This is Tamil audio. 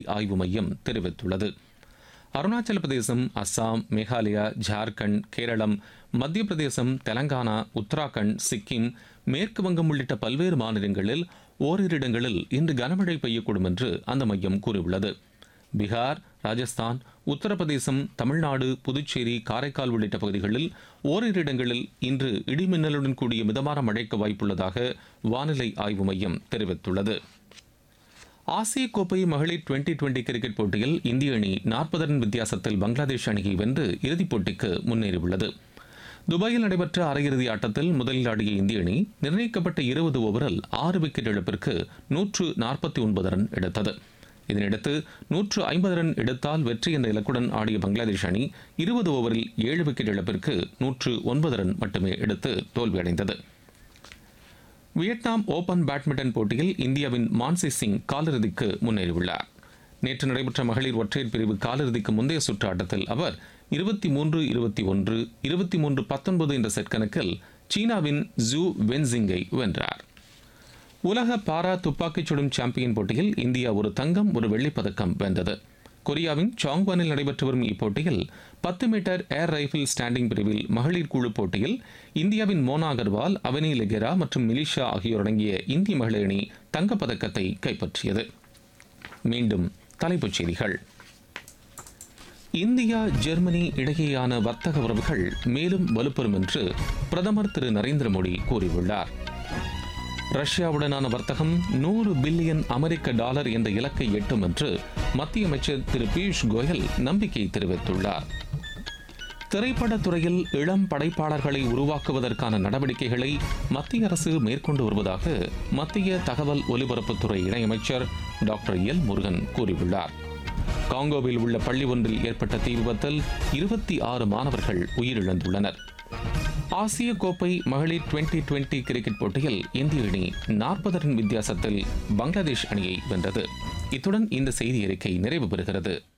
ஆய்வு மையம் தெரிவித்துள்ளது அருணாச்சல பிரதேசம் அஸ்ஸாம் மேகாலயா ஜார்க்கண்ட் கேரளம் மத்திய பிரதேசம் தெலங்கானா உத்தராகண்ட் சிக்கிம் மேற்கு வங்கம் உள்ளிட்ட பல்வேறு மாநிலங்களில் ஓரிரு இடங்களில் இன்று கனமழை பெய்யக்கூடும் என்று அந்த மையம் கூறியுள்ளது பீகார் ராஜஸ்தான் உத்தரப்பிரதேசம் தமிழ்நாடு புதுச்சேரி காரைக்கால் உள்ளிட்ட பகுதிகளில் ஓரிரு இடங்களில் இன்று இடிமின்னலுடன் கூடிய மிதமான மழைக்கு வாய்ப்புள்ளதாக வானிலை ஆய்வு மையம் தெரிவித்துள்ளது ஆசிய கோப்பை மகளிர் டுவெண்டி டுவெண்டி கிரிக்கெட் போட்டியில் இந்திய அணி நாற்பது ரன் வித்தியாசத்தில் பங்களாதேஷ் அணியை வென்று இறுதிப் போட்டிக்கு முன்னேறியுள்ளது துபாயில் நடைபெற்ற அரையிறுதி ஆட்டத்தில் முதலில் ஆடிய இந்திய அணி நிர்ணயிக்கப்பட்ட இருபது ஓவரில் ஆறு விக்கெட் இழப்பிற்கு நூற்று நாற்பத்தி ஒன்பது ரன் எடுத்தது இதனையடுத்து நூற்று ஐம்பது ரன் எடுத்தால் வெற்றி என்ற இலக்குடன் ஆடிய பங்களாதேஷ் அணி இருபது ஓவரில் ஏழு விக்கெட் இழப்பிற்கு நூற்று ஒன்பது ரன் மட்டுமே எடுத்து தோல்வியடைந்தது வியட்நாம் ஓபன் பேட்மிண்டன் போட்டியில் இந்தியாவின் மான்சி சிங் காலிறுதிக்கு முன்னேறியுள்ளார் நேற்று நடைபெற்ற மகளிர் ஒற்றையர் பிரிவு காலிறுதிக்கு முந்தைய சுற்று ஆட்டத்தில் அவர் இருபத்தி மூன்று இருபத்தி ஒன்று இருபத்தி மூன்று பத்தொன்பது என்ற செட் கணக்கில் சீனாவின் ஜூ வென்சிங்கை வென்றார் உலக பாரா துப்பாக்கிச் சுடும் சாம்பியன் போட்டியில் இந்தியா ஒரு தங்கம் ஒரு வெள்ளிப் பதக்கம் வென்றது கொரியாவின் சாங்வானில் நடைபெற்று வரும் இப்போட்டியில் பத்து மீட்டர் ஏர் ரைஃபிள் ஸ்டாண்டிங் பிரிவில் மகளிர் குழு போட்டியில் இந்தியாவின் மோனா அகர்வால் அவனி லெகெரா மற்றும் மிலிஷா ஆகியோர் அடங்கிய இந்திய மகளிர் அணி தங்கப்பதக்கத்தை கைப்பற்றியது மீண்டும் தலைப்புச் செய்திகள் இந்தியா ஜெர்மனி இடையேயான வர்த்தக உறவுகள் மேலும் வலுப்பெறும் என்று பிரதமர் திரு நரேந்திர மோடி கூறியுள்ளார் ரஷ்யாவுடனான வர்த்தகம் நூறு பில்லியன் அமெரிக்க டாலர் என்ற இலக்கை எட்டும் என்று மத்திய அமைச்சர் திரு பியூஷ் கோயல் நம்பிக்கை தெரிவித்துள்ளார் திரைப்படத் துறையில் இளம் படைப்பாளர்களை உருவாக்குவதற்கான நடவடிக்கைகளை மத்திய அரசு மேற்கொண்டு வருவதாக மத்திய தகவல் ஒலிபரப்புத்துறை இணையமைச்சர் டாக்டர் எல் முருகன் கூறியுள்ளார் காங்கோவில் உள்ள பள்ளி ஒன்றில் ஏற்பட்ட தீ விபத்தில் இருபத்தி ஆறு மாணவர்கள் உயிரிழந்துள்ளனர் ஆசிய கோப்பை மகளிர் டுவெண்டி டுவெண்டி கிரிக்கெட் போட்டியில் இந்திய அணி நாற்பது ரன் வித்தியாசத்தில் பங்களாதேஷ் அணியை வென்றது இத்துடன் இந்த செய்தி அறிக்கை நிறைவு பெறுகிறது